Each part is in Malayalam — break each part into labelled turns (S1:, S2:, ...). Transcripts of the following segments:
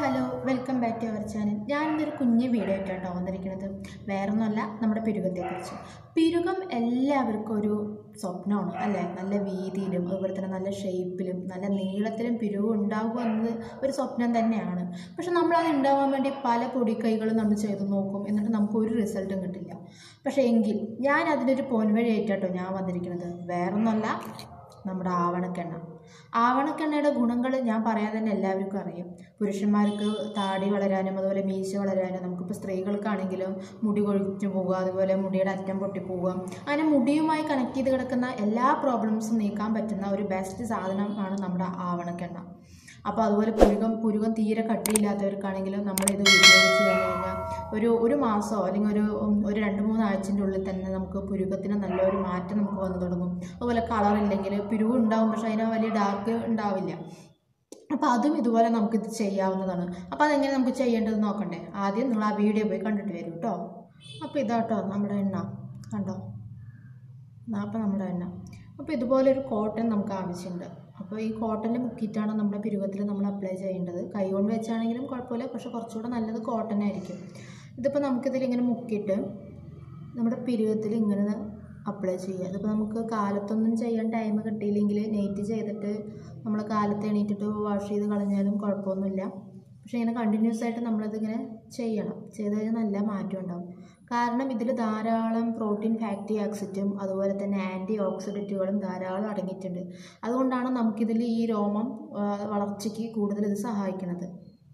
S1: hello welcome back to our channel ഞാനിന്നൊരു കുഞ്ഞ് വീഡിയോ ആയിട്ടാണ് വന്നിരിക്കുന്നത് വേറൊന്നുമല്ല നമ്മുടെ പിരുകത്തെക്കുറിച്ച് പിരുകം എല്ലാവർക്കും ഒരു സ്വപ്നമാണ് അല്ലേ നല്ല വീതിയിലും അതുപോലെ തന്നെ നല്ല ഷേപ്പിലും നല്ല നീളത്തിലും പിരുവ് ഉണ്ടാവുക എന്നത് ഒരു സ്വപ്നം തന്നെയാണ് പക്ഷെ നമ്മളത് ഉണ്ടാവാൻ വേണ്ടി പല പൊടിക്കൈകളും നമ്മൾ ചെയ്ത് നോക്കും എന്നിട്ട് നമുക്ക് ഒരു റിസൾട്ടും കിട്ടില്ല പക്ഷേ എങ്കിൽ ഞാൻ അതിനൊരു പോൻവഴി ആയിട്ടാട്ടോ ഞാൻ വന്നിരിക്കുന്നത് വേറൊന്നുമല്ല നമ്മുടെ ആവണക്കെണ്ണ ആവണക്കെണ്ണയുടെ ഗുണങ്ങൾ ഞാൻ പറയാതെ തന്നെ എല്ലാവർക്കും അറിയാം പുരുഷന്മാർക്ക് താടി വളരാനും അതുപോലെ മീശ വളരാനും നമുക്കിപ്പോൾ സ്ത്രീകൾക്കാണെങ്കിലും മുടി കൊഴിഞ്ഞു പോവുക അതുപോലെ മുടിയുടെ അറ്റം പൊട്ടിപ്പോവുക അങ്ങനെ മുടിയുമായി കണക്ട് ചെയ്ത് കിടക്കുന്ന എല്ലാ പ്രോബ്ലംസും നീക്കാൻ പറ്റുന്ന ഒരു ബെസ്റ്റ് സാധനമാണ് നമ്മുടെ ആവണക്കെണ്ണ അപ്പോൾ അതുപോലെ പുരുകം പുരുകം തീരെ കട്ടിയില്ലാത്തവർക്കാണെങ്കിലും നമ്മളിത് ഉപയോഗിച്ച് കഴിഞ്ഞ് കഴിഞ്ഞാൽ ഒരു ഒരു മാസമോ അല്ലെങ്കിൽ ഒരു ഉം, ഒരു രണ്ട് മൂന്ന് ആഴ്ചൻ്റെ ഉള്ളിൽ തന്നെ നമുക്ക് പുരുകത്തിന് നല്ലൊരു മാറ്റം നമുക്ക് വന്നു തുടങ്ങും അതുപോലെ കളർ ഇല്ലെങ്കിൽ പിരിവ് ഉണ്ടാവും പക്ഷേ അതിന് വലിയ ഡാർക്ക് ഉണ്ടാവില്ല അപ്പോൾ അതും ഇതുപോലെ നമുക്ക് ഇത് ചെയ്യാവുന്നതാണ് അപ്പോൾ അതെങ്ങനെ നമുക്ക് ചെയ്യേണ്ടത് നോക്കണ്ടേ ആദ്യം നിങ്ങൾ ആ വീഡിയോ പോയി കണ്ടിട്ട് വരും കേട്ടോ അപ്പോൾ ഇതാട്ടോ നമ്മുടെ എണ്ണ കണ്ടോ അപ്പോൾ നമ്മുടെ എണ്ണ അപ്പോൾ ഇതുപോലെ ഒരു കോട്ടൺ നമുക്ക് ആവശ്യമുണ്ട് അപ്പോൾ ഈ കോട്ടണിൽ മുക്കിയിട്ടാണ് നമ്മുടെ പിരുവത്തിൽ നമ്മൾ അപ്ലൈ ചെയ്യേണ്ടത് കൈ കൊണ്ട് വെച്ചാണെങ്കിലും കുഴപ്പമില്ല പക്ഷെ കുറച്ചുകൂടെ നല്ലത് കോട്ടൺ ആയിരിക്കും ഇതിപ്പോൾ നമുക്കിതിൽ ഇങ്ങനെ മുക്കിയിട്ട് നമ്മുടെ പിരുവത്തിൽ ഇങ്ങനെ അപ്ലൈ ചെയ്യുക ഇതിപ്പോൾ നമുക്ക് കാലത്തൊന്നും ചെയ്യാൻ ടൈം കിട്ടിയില്ലെങ്കിൽ നൈറ്റ് ചെയ്തിട്ട് നമ്മൾ കാലത്ത് എണീറ്റിട്ട് വാഷ് ചെയ്ത് കളഞ്ഞാലും കുഴപ്പമൊന്നുമില്ല പക്ഷേ ഇങ്ങനെ കണ്ടിന്യൂസ് ആയിട്ട് നമ്മളിതിങ്ങനെ ചെയ്യണം ചെയ്ത് കഴിഞ്ഞാൽ നല്ല മാറ്റം ഉണ്ടാവും കാരണം ഇതിൽ ധാരാളം പ്രോട്ടീൻ ഫാറ്റി ആക്സിറ്റും അതുപോലെ തന്നെ ആൻറ്റി ഓക്സിഡൻറ്റുകളും ധാരാളം അടങ്ങിയിട്ടുണ്ട് അതുകൊണ്ടാണ് നമുക്കിതിൽ ഈ രോമം ആ, വളർച്ചയ്ക്ക് കൂടുതൽ ഇത് സഹായിക്കുന്നത്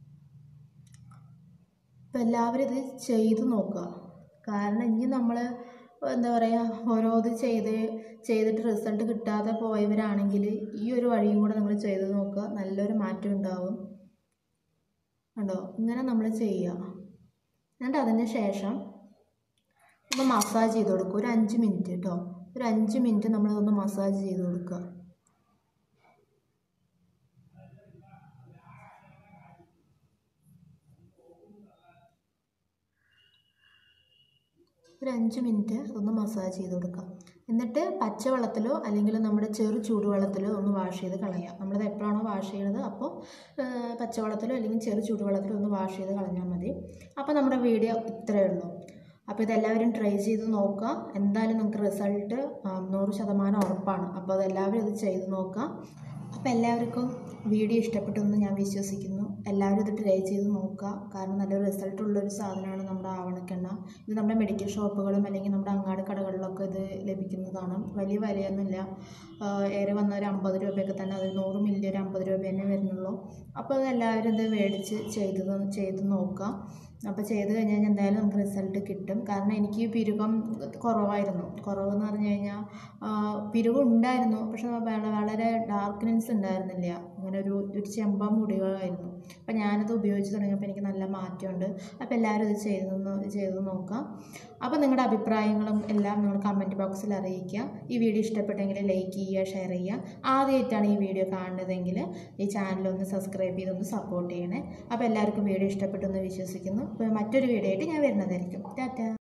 S1: അപ്പോൾ എല്ലാവരും ഇത് ചെയ്ത് നോക്കുക കാരണം ഇനി നമ്മൾ എന്താ പറയുക ഓരോ ഇത് ചെയ്ത് ചെയ്തിട്ട് റിസൾട്ട് കിട്ടാതെ പോയവരാണെങ്കിൽ ഈ ഒരു വഴിയും കൂടെ നിങ്ങൾ ചെയ്ത് നോക്കുക നല്ലൊരു മാറ്റം ഉണ്ടാവും കണ്ടോ ഇങ്ങനെ നമ്മൾ ചെയ്യുക എന്നിട്ട് അതിന് ശേഷം ഒന്ന് മസാജ് ചെയ്ത് കൊടുക്കുക ഒരു അഞ്ച് മിനിറ്റ് കേട്ടോ ഒരു അഞ്ച് മിനിറ്റ് നമ്മളതൊന്ന് മസാജ് ചെയ്ത് കൊടുക്കുക ഒരു അഞ്ച് മിനിറ്റ് അതൊന്ന് മസാജ് ചെയ്ത് കൊടുക്കുക എന്നിട്ട് പച്ചവെള്ളത്തിലോ അല്ലെങ്കിൽ നമ്മുടെ ചെറു ചൂടുവെള്ളത്തിലോ ഒന്ന് വാഷ് ചെയ്ത് കളയുക നമ്മളത് എപ്പോഴാണോ വാഷ് ചെയ്യണത് അപ്പോൾ ആ, പച്ചവെള്ളത്തിലോ അല്ലെങ്കിൽ ചെറു ചൂടുവെള്ളത്തിലോ ഒന്ന് വാഷ് ചെയ്ത് കളഞ്ഞാൽ മതി അപ്പോൾ നമ്മുടെ വീഡിയോ ഇത്രയേ ഉള്ളൂ അപ്പോൾ ഇതെല്ലാവരും ട്രൈ ചെയ്ത് നോക്കുക എന്തായാലും നിങ്ങൾക്ക് റിസൾട്ട് നൂറ് ശതമാനം ഉറപ്പാണ് അപ്പോൾ അതെല്ലാവരും ഇത് ചെയ്ത് നോക്കുക അപ്പോൾ എല്ലാവർക്കും വീഡിയോ ഇഷ്ടപ്പെട്ടെന്ന് ഞാൻ വിശ്വസിക്കുന്നു എല്ലാവരും ഇത് ട്രൈ ചെയ്ത് നോക്കുക കാരണം നല്ലൊരു റിസൾട്ട് ഉള്ളൊരു സാധനമാണ് നമ്മുടെ ആവണക്കെണ്ണ ഇത് നമ്മുടെ മെഡിക്കൽ ഷോപ്പുകളും അല്ലെങ്കിൽ നമ്മുടെ അങ്ങാടി കടകളിലൊക്കെ ഇത് ലഭിക്കുന്നതാണ് വലിയ വിലയൊന്നുമില്ല ആഹ് ഏറെ വന്ന ഒരു അമ്പത് രൂപയൊക്കെ തന്നെ അത് നൂറ് മില്ലി ഒരു അമ്പത് രൂപ തന്നെ വരുന്നുള്ളൂ അപ്പോൾ അത് എല്ലാവരും ഇത് മേടിച്ച് ചെയ്ത് ചെയ്ത് നോക്കുക അപ്പോൾ ചെയ്ത് കഴിഞ്ഞ് കഴിഞ്ഞാൽ എന്തായാലും നമുക്ക് റിസൾട്ട് കിട്ടും കാരണം എനിക്ക് പിരുകം കുറവായിരുന്നു കുറവെന്ന് പറഞ്ഞു കഴിഞ്ഞാൽ പിരുകം ഉണ്ടായിരുന്നു പക്ഷെ വള- വളരെ ഡാർക്ക്നെസ് ഉണ്ടായിരുന്നില്ല അങ്ങനെ ഒരു ഒരു ചെമ്പ മുടികളായിരുന്നു അപ്പം ഞാനത് ഉപയോഗിച്ച് തുടങ്ങിയപ്പോൾ എനിക്ക് നല്ല മാറ്റമുണ്ട് അപ്പോൾ എല്ലാവരും ഇത് ചെയ്ത് നോ- ചെയ്ത് നോക്കാം അപ്പോൾ നിങ്ങളുടെ അഭിപ്രായങ്ങളും എല്ലാം നിങ്ങൾ കമൻറ്റ് ബോക്സിൽ അറിയിക്കുക ഈ വീഡിയോ ഇഷ്ടപ്പെട്ടെങ്കിൽ ലൈക്ക് ചെയ്യുക ഷെയർ ചെയ്യുക ആദ്യമായിട്ടാണ് ഈ വീഡിയോ കാണുന്നതെങ്കിൽ ഈ ചാനലൊന്ന് സബ്സ്ക്രൈബ് ചെയ്തൊന്ന് സപ്പോർട്ട് ചെയ്യണേ അപ്പോൾ എല്ലാവർക്കും വീഡിയോ ഇഷ്ടപ്പെട്ടെന്ന് വിശ്വസിക്കുന്നു അപ്പോൾ മറ്റൊരു വീഡിയോ ആയിട്ട് ഞാൻ വരുന്നതായിരിക്കും ടാറ്റ